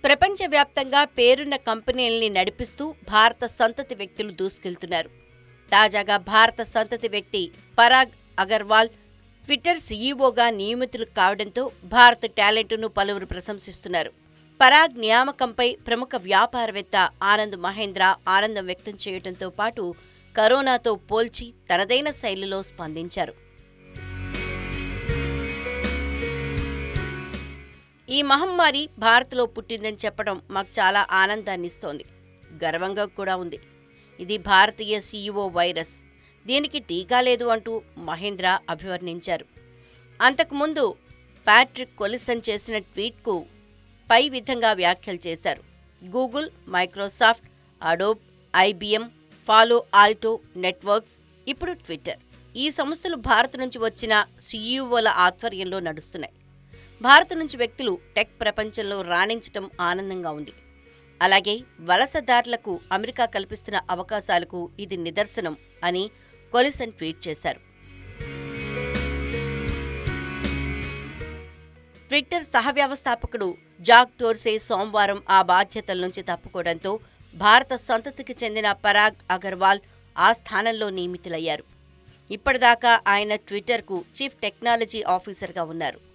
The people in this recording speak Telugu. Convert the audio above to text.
ప్రపంచవ్యాప్తంగా పేరున్న కంపెనీల్ని నడిపిస్తూ భారత సంతతి వ్యక్తులు దూసుకెళ్తున్నారు తాజాగా భారత సంతతి వ్యక్తి పరాగ్ అగర్వాల్ ట్విట్టర్ సీఈఓగా నియమితులు కావడంతో భారత టాలెంట్ను పలువురు ప్రశంసిస్తున్నారు పరాగ్ నియామకంపై ప్రముఖ వ్యాపారవేత్త ఆనంద్ మహేంద్ర ఆనందం వ్యక్తం చేయడంతో పాటు కరోనాతో పోల్చి తనదైన శైలిలో స్పందించారు ఈ మహమ్మారి భారత్లో పుట్టిందని చెప్పడం మాకు చాలా ఆనందాన్ని ఇస్తోంది గర్వంగా కూడా ఉంది ఇది భారతీయ సీఈఓ వైరస్ దీనికి టీకా లేదు అంటూ మహేంద్ర అభివర్ణించారు అంతకుముందు ప్యాట్రిక్ కొలిసన్ చేసిన ట్వీట్కు పై విధంగా వ్యాఖ్యలు చేశారు Google Microsoft Adobe IBM Palo Alto Networks ఇప్పుడు ట్విట్టర్ ఈ సంస్థలు భారత్ నుంచి వచ్చిన సీఈఓల ఆధ్వర్యంలో నడుస్తున్నాయి భారత్ నుంచి వ్యక్తులు టెక్ ప్రపంచంలో రాణించటం ఆనందంగా ఉంది అలాగే వలసదారులకు అమెరికా కల్పిస్తున్న అవకాశాలకు ఇది నిదర్శనం అని కొలిసన్ ట్వీట్ చేశారు ట్విట్టర్ సహ వ్యవస్థాపకుడు జాక్ టోర్సే సోమవారం ఆ బాధ్యతల నుంచి తప్పుకోవడంతో భారత సంతతికి చెందిన పరాగ్ అగర్వాల్ ఆ స్థానంలో నియమితులయ్యారు ఇప్పటిదాకా ఆయన ట్విట్టర్కు చీఫ్ టెక్నాలజీ ఆఫీసర్గా ఉన్నారు